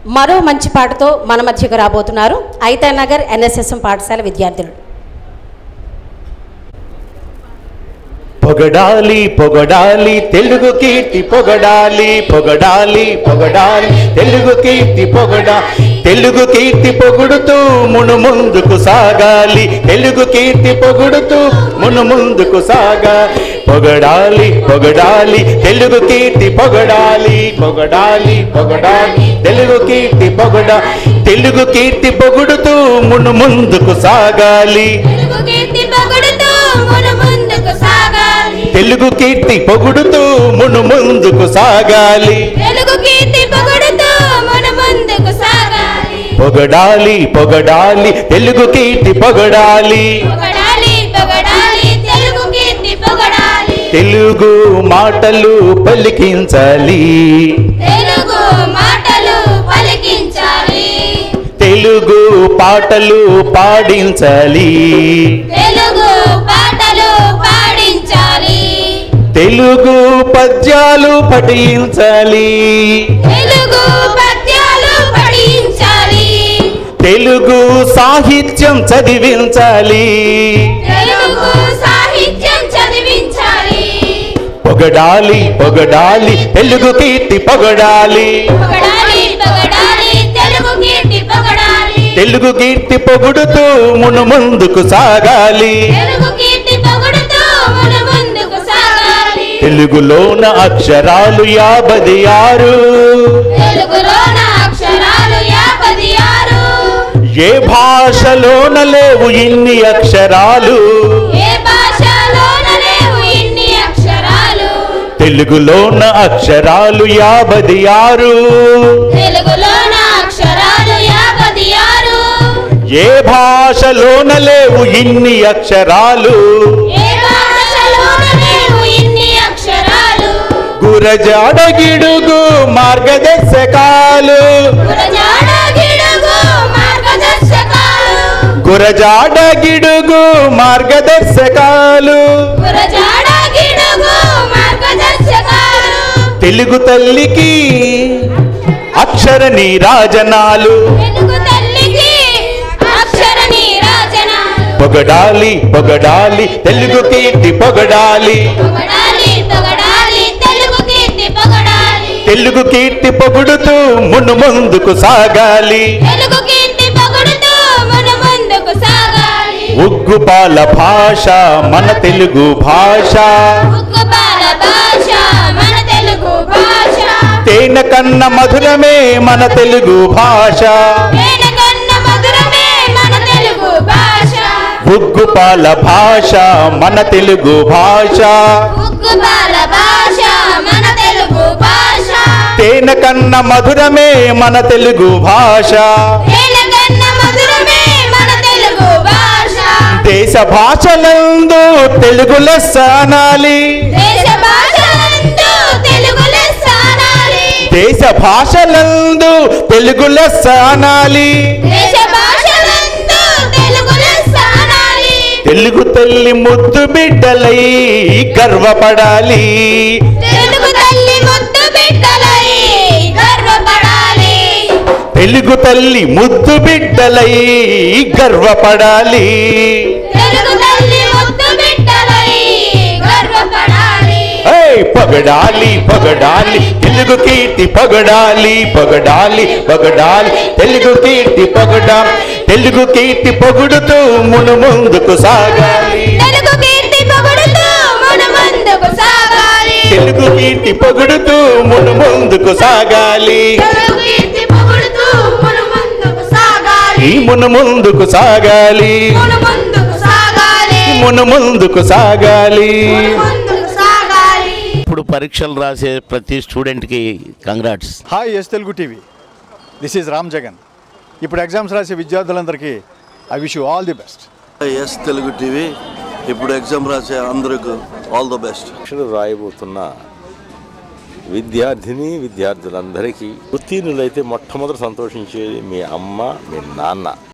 మరో మంచి పాటతో మన మధ్యకు రాబోతున్నారు ఐతా నగర్ ఎన్ఎస్ఎస్ఎం పాఠశాల విద్యార్థులు పొగడాలి పొగడాలి తెలుగు కీర్తి పొగడాలి పొగడాలి పొగడాలి తెలుగు కీర్తి పొగడా తెలుగు కీర్తి పొగుడుతూ మును ముందుకు సాగాలి తెలుగు కీర్తి పొగుడుతూ మును ముందుకు సాగా పొగడాలి పొగడాలి తెలుగు కీర్తి పొగడాలి పొగడాలి పొగడాలి తెలుగు కీర్తి పొగడా తెలుగు కీర్తి పొగుడుతూ మును ముందుకు సాగాలి తెలుగు కీర్తి పొగడుతూ మన ముందుకు సాగాలి తెలుగు కీర్తి పొగుడుతూ మును ముందుకు సాగాలి తెలుగు కీర్తి పొగడుతూ మన ముందుకు సాగాలి పొగడాలి పొగడాలి తెలుగు కీర్తి పొగడాలి పొగడాలి పొగడాలి తెలుగు కీర్తి పొగడాలి తెలుగు మాటలు పలికించాలి తెలుగు మాటలు పలికించాలి తెలుగు పాటలు పాడించాలి తెలుగు పాటలు పాడించాలి తెలుగు పద్యాలు పఠించాలి తెలుగు పద్యాలు పఠించాలి తెలుగు సాహిత్యం చదివించాలి తెలుగు సాహిత్యం చదివించాలి పొగడాలి పొగడాలి తెలుగు కీర్తి పొగడాలి పొగడాలి పొగడాలి తెలుగు కీర్తి పొగడాలి తెలుగు కీర్తి పొగుడుతూ మును ముందుకు సాగాలి తెలుగు కీర్తి పొగడుతూ మన ముందుకు సాగాలి తెలుగులోన అక్షరాలు యాభై ఆరు తెలుగులోన అక్షరాలు యాభై ఆరు ఏ భాషలోన లేవు ఇన్ని అక్షరాలు ఏ భాషలోన లేవు ఇన్ని అక్షరాలు తెలుగులోన అక్షరాలు యాభై ఆరు తెలుగులోన అక్షరాలు యాభై ఆరు ఏ భాషలోన లేవు ఇన్ని అక్షరాలు ఏ భాషలోన లేవు ఇన్ని అక్షరాలు గురజాడగిడుగు మార్గదర్శకాలు గురజాడ గిడుగు మార్గదర్శకాలు గురజాడగిడుగు మార్గదర్శకాలు గురజాడ గిడుగు మార్గదర్శకాలు తెలుగు తల్లికి అక్షర నీరాజనాలు తెలుగు తల్లికి అక్షర నీరాజనాలు పొగడాలి పొగడాలి తెలుగు కీర్తి పొగడాలి పొగడాలి పొగడాలి తెలుగు కీర్తి పొగడాలి తెలుగు కీర్తి పొగుడుతూ మును ముందుకు సాగాలి తెలుగు కీర్తి పొగడుతూ మన ముందుకు సాగాలి ఉగ్గుపాల భాష మన తెలుగు భాష ఉక్కుపాల భాష మన తెలుగు భాష తేనె కన్న మధురమే మన తెలుగు భాష వేణకన్న మధురమే మన తెలుగు భాష ఉగ్గుపాల భాష మన తెలుగు భాష ఉక్కుపాల భాష మన తెలుగు భాష తేనె కన్న మధురమే మన తెలుగు భాష వేణకన్న మధురమే మన తెలుగు భాష దేశ భాషలందు తెలుగు లెస్స అనాలి దేశ భాషలందు తెలుగు లెస్స అనాలి దేశ భాషలందు తెలుగు లెస్స అనాలి దేశ భాషలందు తెలుగు లెస్స అనాలి తెలుగు తల్లి ముద్దు బిడ్డలై గర్వపడాలి తెలుగు తల్లి ముద్దు బిడ్డలై గర్వపడాలి తెలుగు తల్లి ముద్దు బిడ్డలై గర్వపడాలి తెలుగు తల్లి ముద్దు బిడ్డలై గర్వపడాలి ఏయ్ పొగడాలి పొగడాలి తెలుగు కీర్తి పొగడాలి పొగడాలి పొగడాలి తెలుగు కీర్తి పొగడా తెలుగు కీర్తి పొగుడుతూ మును ముందుకు సాగాలి తెలుగు కీర్తి పొగడుతూ మన ముందుకు సాగాలి తెలుగు కీర్తి పొగుడుతూ మును ముందుకు సాగాలి తెలుగు కీర్తి పొగడుతూ మన ముందుకు సాగాలి ఈ మును ముందుకు సాగాలి మన ముందుకు సాగాలి మును ముందుకు సాగాలి ముందుకు సాగాలి ఇప్పుడు పరీక్షలు రాసే ప్రతి స్టూడెంట్కి congrats hi S Telugu TV this is Ram Jagan ఇప్పుడు ఎగ్జామ్స్ రాసే విద్యార్థులందరికీ I wish you all the best S Telugu TV ఇప్పుడు ఎగ్జామ్ రాసే అందరికి ఆల్ ద బెస్ట్ పరీక్షలు రాయబోతున్న విద్యార్థిని విద్యార్థులందరికీ ఉత్తీర్ణులైతే మొట్టమొదటి సంతోషించేది మీ అమ్మ మీ నాన్న